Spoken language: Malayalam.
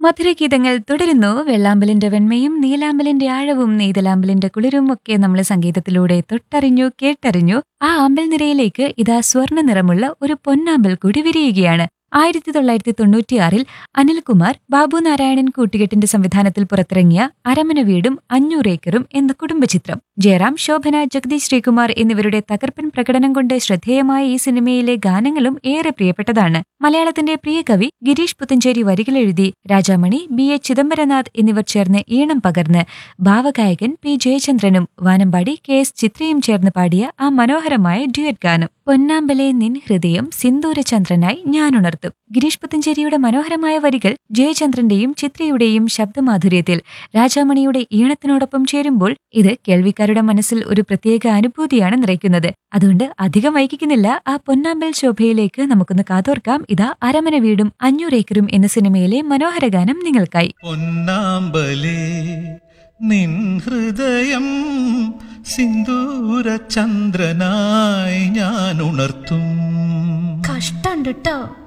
മധുരഗീതങ്ങൾ തുടരുന്നു വെള്ളാമ്പലിന്റെ വെണ്മയും നീലാമ്പലിന്റെ ആഴവും നെയ്തലാമ്പലിന്റെ കുളിരും ഒക്കെ നമ്മൾ സംഗീതത്തിലൂടെ തൊട്ടറിഞ്ഞു കേട്ടറിഞ്ഞു ആ ആമ്പൽ നിരയിലേക്ക് ഇതാ സ്വർണ്ണ നിറമുള്ള ഒരു പൊന്നാമ്പൽ കൂടി വിരിയുകയാണ് ആയിരത്തി തൊള്ളായിരത്തി തൊണ്ണൂറ്റിയാറിൽ അനിൽകുമാർ ബാബു നാരായണൻ കൂട്ടുകെട്ടിന്റെ സംവിധാനത്തിൽ പുറത്തിറങ്ങിയ അരമന വീടും അഞ്ഞൂറ് ഏക്കറും എന്ന കുടുംബചിത്രം ജയറാം ശോഭന ജഗദീഷ് ശ്രീകുമാർ എന്നിവരുടെ തകർപ്പൻ പ്രകടനം കൊണ്ട് ശ്രദ്ധേയമായ ഈ സിനിമയിലെ ഗാനങ്ങളും ഏറെ പ്രിയപ്പെട്ടതാണ് മലയാളത്തിന്റെ പ്രിയ കവി ഗിരീഷ് പുത്തഞ്ചേരി വരികളെഴുതി രാജാമണി ബി എ ചിദംബരനാഥ് എന്നിവർ ചേർന്ന് ഈണം പകർന്ന് ഭാവഗായകൻ പി ജയചന്ദ്രനും വാനമ്പാടി കെ എസ് ചിത്രയും ചേർന്ന് പാടിയ ആ മനോഹരമായ ഡ്യുവറ്റ് ഗാനം പൊന്നാമ്പലെ നിൻ ഹൃദയം സിന്ദൂരചന്ദ്രനായി ഞാനുണർത്തും ഗിരീഷ് പുത്തഞ്ചേരിയുടെ മനോഹരമായ വരികൾ ജയചന്ദ്രന്റെയും ചിത്രയുടെയും ശബ്ദമാധുര്യത്തിൽ രാജാമണിയുടെ ഈണത്തിനോടൊപ്പം ചേരുമ്പോൾ ഇത് കേൾവിക്കാരുടെ മനസ്സിൽ ഒരു പ്രത്യേക അനുഭൂതിയാണ് നിറയ്ക്കുന്നത് അതുകൊണ്ട് അധികം വൈകിക്കുന്നില്ല ആ പൊന്നാമ്പൽ ശോഭയിലേക്ക് നമുക്കൊന്ന് കാതോർക്കാം ഇതാ അരമന വീടും അഞ്ഞൂറേക്കറും എന്ന സിനിമയിലെ മനോഹര ഗാനം നിങ്ങൾക്കായി പൊന്നാമ്പലേ നിൻ ഹൃദയം സിന്ദൂര ചന്ദ്രനായി ഞാൻ ഉണർത്തും കഷ്ടണ്ട് ട്ടോ